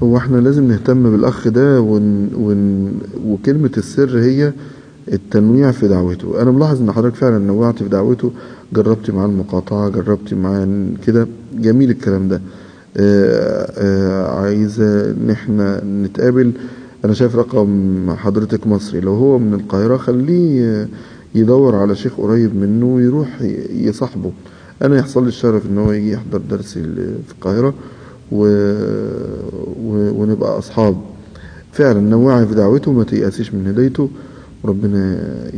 هو احنا لازم نهتم بالأخ ده ون... ون... وكلمة السر هي التنويع في دعوته أنا ملاحظ إن حضرتك فعلا نوعت في دعوته جربت معاه المقاطعة جربت معاه كده جميل الكلام ده آه، آه، عايزة إن احنا نتقابل أنا شايف رقم حضرتك مصري لو هو من القاهرة خليه آه، يدور على شيخ قريب منه يروح ي- يصاحبه أنا يحصل لي الشرف إن هو يجي يحضر درسي ال- في القاهرة و... و... ونبقى أصحاب فعلا نوعي في دعوته ما تيأسيش من هدايته وربنا